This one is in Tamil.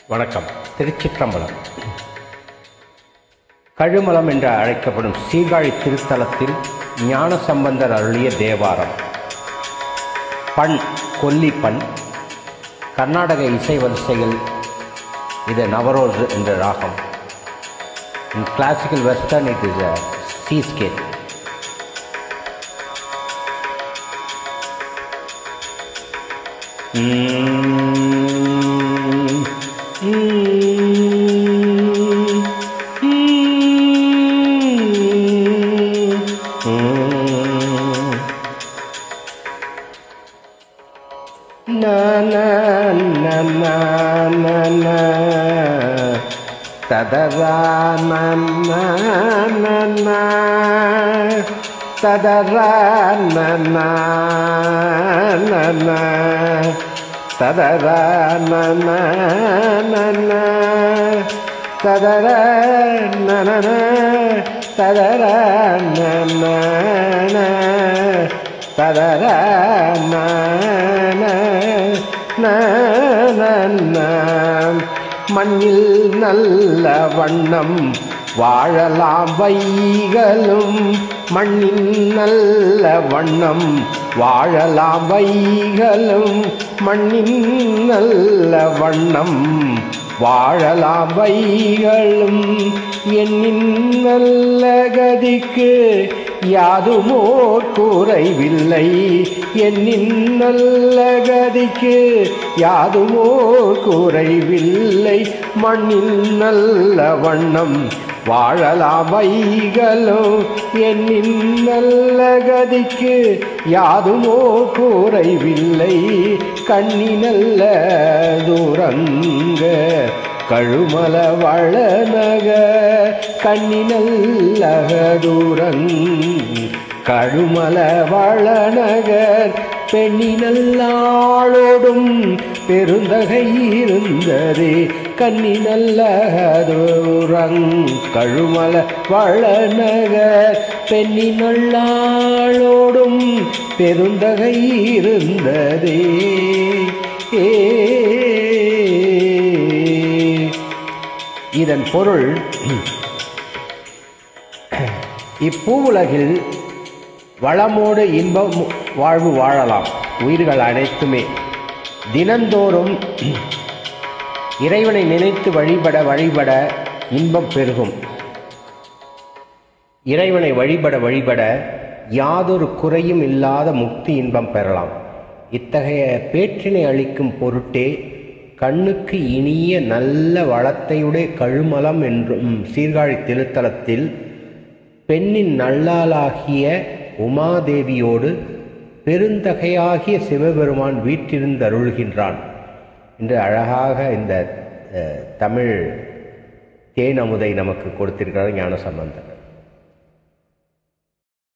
வணக்கம் திருச்சிற்றம்பலம் கழுமலம் என்று அழைக்கப்படும் சீர்காழி திருத்தலத்தில் ஞான சம்பந்தர் அருளிய தேவாரம் பண் கொல்லி பண் கர்நாடக இசை வரிசையில் இது நவரோஸ் என்ற ராகம் in classical western it is a C scale na na na na na na tadara na na na na tadara na na na na tadara na na na na tadara na na na tadara na na na ததர மண்ணில் நல்ல வண்ணம் வாழலாம் வைகளும் மண்ணின் நல்ல வண்ணம் வாழலாம் வைகளும் மண்ணின் நல்ல வண்ணம் வாழலாம் வைகளும் எண்ணின் நல்ல கதிக்கு யாதுமோர் குறைவில்லை என்னின் நல்ல கதிக்கு யாதுமோர் குறைவில்லை மண்ணின் நல்ல வண்ணம் வாழலாம் வைகளும் என்னின் நல்ல கதிக்கு யாதுமோ குறைவில்லை கண்ணி நல்ல தூரங்க கழுமல வளநக கண்ணி நல்ல தூரங் கழுமல வளநகர் பெண்ணி நல்லாளோடும் பெருந்தகை இருந்ததே கண்ணி நல்ல தூரங் கழுமல வளநகர் பெண்ணி நல்லாளோடும் பெருந்தகை இருந்ததே ஏ இதன் பொருள் இப்பூவுலகில் வளமோடு இன்பம் வாழ்வு வாழலாம் உயிர்கள் அனைத்துமே தினந்தோறும் இறைவனை நினைத்து வழிபட வழிபட இன்பம் பெருகும் இறைவனை வழிபட வழிபட யாதொரு குறையும் இல்லாத முக்தி இன்பம் பெறலாம் இத்தகைய பேற்றினை அளிக்கும் பொருட்டே கண்ணுக்கு இனிய நல்ல வளத்தையுடைய கழுமலம் என்றும் சீர்காழி திருத்தலத்தில் பெண்ணின் நல்லாளாகிய உமாதேவியோடு பெருந்தகையாகிய சிவபெருமான் வீற்றிருந்து அருள்கின்றான் என்று அழகாக இந்த தமிழ் தேனமுதை நமக்கு கொடுத்திருக்கிறார் ஞான சம்பந்தர்